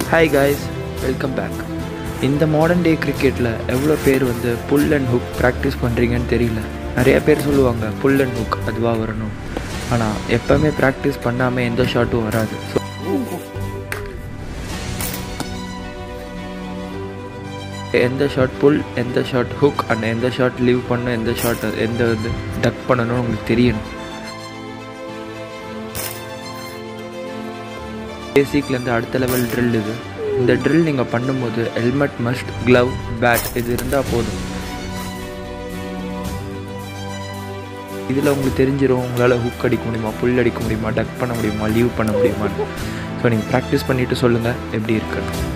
hi guys welcome back இந்த modern day கிரிக்கெட்டில் எவ்வளோ பேர் வந்து புல் அண்ட் ஹுக் ப்ராக்டிஸ் பண்ணுறீங்கன்னு தெரியல நிறைய பேர் சொல்லுவாங்க புல் அண்ட் ஹுக் அதுவாக வரணும் ஆனால் எப்போவுமே ப்ராக்டிஸ் பண்ணாமல் எந்த ஷாட்டும் வராது ஸோ எந்த ஷாட் புல் எந்த ஷாட் ஹுக் அண்ட் எந்த ஷாட் லீவ் பண்ணணும் எந்த ஷாட் எந்த இது டக் பண்ணணும்னு உங்களுக்கு தெரியணும் பேசிக்லேருந்து அடுத்த லெவல் ட்ரில் இது இந்த ட்ரில் நீங்கள் பண்ணும்போது ஹெல்மெட் மஸ்ட் க்ளவ் பேட் இது இருந்தால் போதும் இதில் உங்களுக்கு தெரிஞ்சிடும் உங்களால் ஹுக் அடிக்க முடியுமா புல் அடிக்க முடியுமா டக் பண்ண முடியுமா லீவ் பண்ண முடியுமான்னு ஸோ நீங்கள் ப்ராக்டிஸ் பண்ணிவிட்டு சொல்லுங்கள் எப்படி இருக்குன்னு